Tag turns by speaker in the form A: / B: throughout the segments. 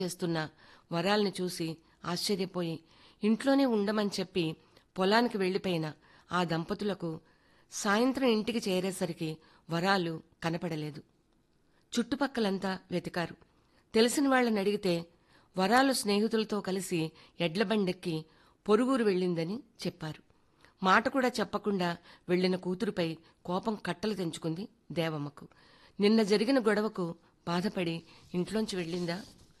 A: చేస్తున్న వరాల్ని చూసి ఆశ్చర్యపోయి ఇంట్లోనే ఉండమని చెప్పి పొలానికి వెళ్లిపోయిన ఆ దంపతులకు సాయంత్రం ఇంటికి చేరేసరికి వరాలు కనపడలేదు చుట్టుపక్కలంతా వెతికారు తెలిసిన వాళ్ళని అడిగితే వరాలు స్నేహితులతో కలిసి ఎడ్లబండెక్కి పొరుగురు వెళ్ళిందని చెప్పారు మాట కూడా చెప్పకుండా వెళ్లిన కూతురుపై కోపం కట్టలు తెంచుకుంది దేవమ్మకు నిన్న జరిగిన గొడవకు బాధపడి ఇంట్లోంచి వెళ్ళిందా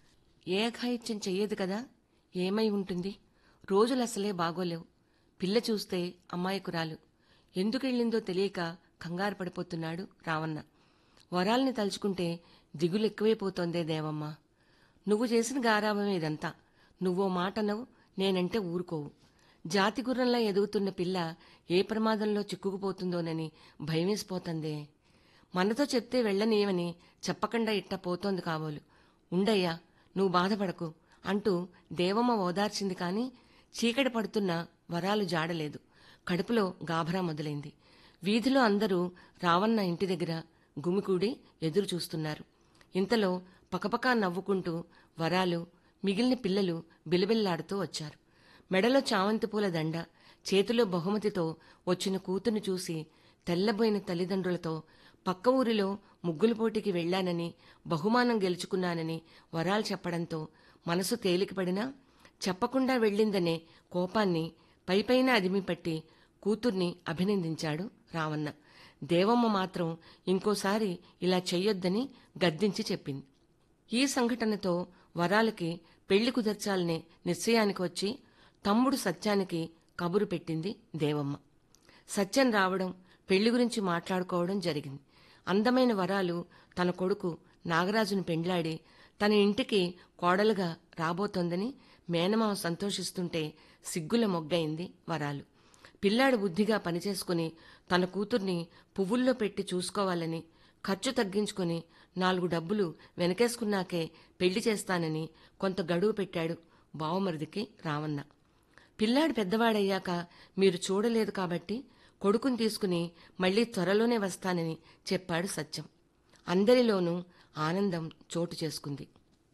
A: ఏ అఘాయిత్యం చెయ్యదు కదా ఏమై ఉంటుంది రోజులు అసలే బాగోలేవు పిల్ల చూస్తే అమ్మాయికురాలు ఎందుకెళ్ళిందో తెలియక కంగారు పడిపోతున్నాడు రావన్న వరాల్ని తలుచుకుంటే దిగులు ఎక్కువైపోతోందే దేవమ్మ నువ్వు చేసిన గారాభమే ఇదంతా నువ్వో మాటనవు నేనంటే ఊరుకోవు జాతి గుర్రంలా ఎదుగుతున్న పిల్ల ఏ ప్రమాదంలో చిక్కుకుపోతుందోనని భయమేసిపోతందే మనతో చెప్తే వెళ్ళనీయమని చెప్పకుండా ఇట్ట పోతోంది కాబోలు ఉండయ్యా నువ్వు బాధపడకు అంటూ దేవమ్మ ఓదార్చింది కాని చీకటి పడుతున్న వరాలు జాడలేదు కడుపులో గాభరా మొదలైంది వీధిలో అందరూ రావన్న ఇంటి దగ్గర గుమికూడి ఎదురు చూస్తున్నారు ఇంతలో పకపకా నవ్వుకుంటూ వరాలు మిగిలిన పిల్లలు బిలబిల్లాడుతూ వచ్చారు మెడలో చామంతి పూల దండ చేతిలో బహుమతితో వచ్చిన కూతురు చూసి తెల్లబోయిన తల్లిదండ్రులతో పక్క ఊరిలో ముగ్గుల పోటీకి వెళ్లానని బహుమానం గెలుచుకున్నానని వరాలు చెప్పడంతో మనసు తేలికపడినా చెప్పకుండా వెళ్ళిందనే కోపాన్ని పైపైన అదిమిపట్టి కూతుర్ని అభినందించాడు రావన్న దేవమ్మ మాత్రం ఇంకోసారి ఇలా చెయ్యొద్దని గద్దించి చెప్పింది ఈ సంఘటనతో వరాలకి పెళ్లి కుదర్చాలనే నిశ్చయానికి వచ్చి తమ్ముడు సత్యానికి కబురు పెట్టింది దేవమ్మ సత్యం రావడం పెళ్లి గురించి మాట్లాడుకోవడం జరిగింది అందమైన వరాలు తన కొడుకు నాగరాజును పెండ్లాడి తన ఇంటికి కోడలుగా రాబోతోందని మేనమామ సంతోషిస్తుంటే సిగ్గుల మొగ్గయింది వరాలు పిల్లాడు బుద్ధిగా పనిచేసుకుని తన కూతుర్ని పువ్వుల్లో పెట్టి చూసుకోవాలని ఖర్చు తగ్గించుకుని నాలుగు డబ్బులు వెనకేసుకున్నాకే పెళ్లి చేస్తానని కొంత గడువు పెట్టాడు బావమరిదికి రావన్న పిల్లాడు పెద్దవాడయ్యాక మీరు చూడలేదు కాబట్టి కొడుకుని తీసుకుని మళ్లీ త్వరలోనే వస్తానని చెప్పాడు సత్యం అందరిలోనూ ఆనందం చోటు చేసుకుంది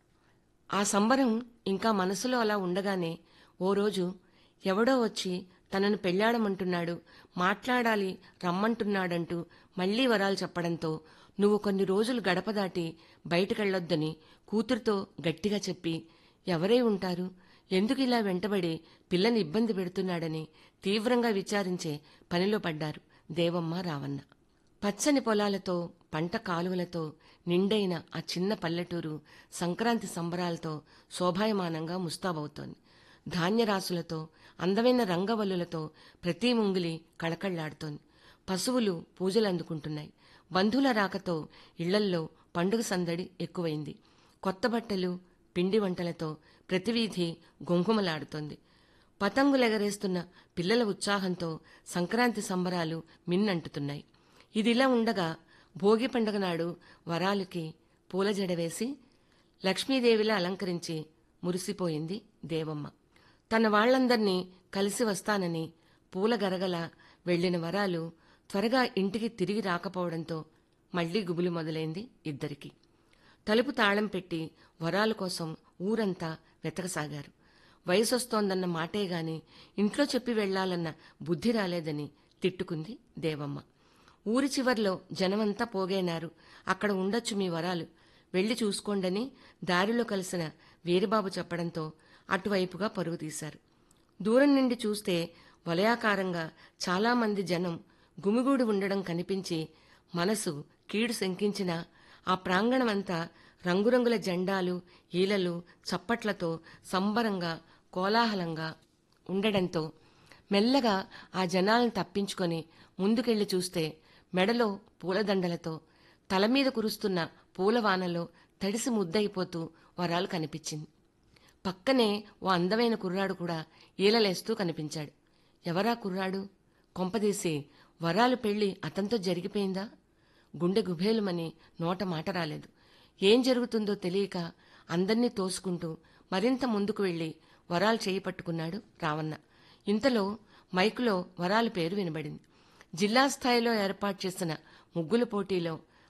A: ఆ సంబరం ఇంకా మనసులో అలా ఉండగానే ఓ రోజు ఎవడో వచ్చి తనను పెళ్లాడమంటున్నాడు మాట్లాడాలి రమ్మంటున్నాడంటూ మళ్లీ వరాలు చెప్పడంతో నువ్వు కొన్ని రోజులు గడప దాటి బయటకెళ్లొద్దని కూతురుతో గట్టిగా చెప్పి ఎవరై ఉంటారు ఎందుకు ఇలా వెంటబడి పిల్లని ఇబ్బంది పెడుతున్నాడని తీవ్రంగా విచారించే పనిలో పడ్డారు దేవమ్మ రావన్న పచ్చని పొలాలతో పంట కాలువలతో నిండైన ఆ చిన్న పల్లెటూరు సంక్రాంతి సంబరాలతో శోభాయమానంగా ముస్తాబవుతోంది ధాన్యరాశులతో అందమైన రంగవల్లులతో ప్రతి ముంగిలి కళకళ్లాడుతోంది పశువులు పూజలు అందుకుంటున్నాయి బంధువుల రాకతో ఇళ్లల్లో పండుగ సందడి ఎక్కువైంది కొత్త బట్టలు పిండి వంటలతో ప్రతి వీధి గుంకుమలాడుతోంది పతంగులెగరేస్తున్న పిల్లల ఉత్సాహంతో సంక్రాంతి సంబరాలు మిన్నంటుతున్నాయి ఇదిలా ఉండగా భోగి పండుగ నాడు వరాలకి పూల జడ వేసి లక్ష్మీదేవిలా అలంకరించి మురిసిపోయింది దేవమ్మ తన వాళ్లందర్నీ కలిసి వస్తానని పూల గరగల వెళ్లిన వరాలు త్వరగా ఇంటికి తిరిగి రాకపోవడంతో మళ్లీ గుబులు మొదలైంది ఇద్దరికి తలుపు తాళం పెట్టి వరాల కోసం ఊరంతా వెతకసాగారు వయసొస్తోందన్న మాటే గాని ఇంట్లో చెప్పి వెళ్లాలన్న బుద్ధి రాలేదని తిట్టుకుంది దేవమ్మ ఊరి చివర్లో జనమంతా పోగైనారు అక్కడ ఉండొచ్చు మీ వరాలు వెళ్లి చూసుకోండని దారిలో కలిసిన వీరబాబు చెప్పడంతో అటువైపుగా పరుగు తీశారు దూరం నుండి చూస్తే వలయాకారంగా చాలామంది జనం గుమిగూడి ఉండడం కనిపించి మనసు కీడు శంకించిన ఆ ప్రాంగణమంతా రంగురంగుల జెండాలు ఈలలు చప్పట్లతో సంబరంగా కోలాహలంగా ఉండడంతో మెల్లగా ఆ జనాలను తప్పించుకొని ముందుకెళ్లి చూస్తే మెడలో పూలదండలతో తలమీద కురుస్తున్న పూలవానలో తడిసి ముద్దయిపోతూ వరాలు కనిపించింది పక్కనే ఓ అందమైన కుర్రాడు కూడా ఈలలేస్తూ కనిపించాడు ఎవరా కుర్రాడు కొంపదీసి వరాలు పెళ్లి అతనితో జరిగిపోయిందా గుండె గుభేలుమని నోట మాట రాలేదు ఏం జరుగుతుందో తెలియక అందర్నీ తోసుకుంటూ మరింత ముందుకు వెళ్లి వరాలు చేయి పట్టుకున్నాడు రావన్న ఇంతలో మైకులో వరాల పేరు వినబడింది జిల్లా స్థాయిలో ఏర్పాటు చేసిన ముగ్గుల పోటీలో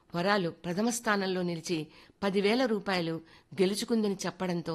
A: వరాలు ప్రథమ స్థానంలో నిలిచి పదివేల రూపాయలు గెలుచుకుందని చెప్పడంతో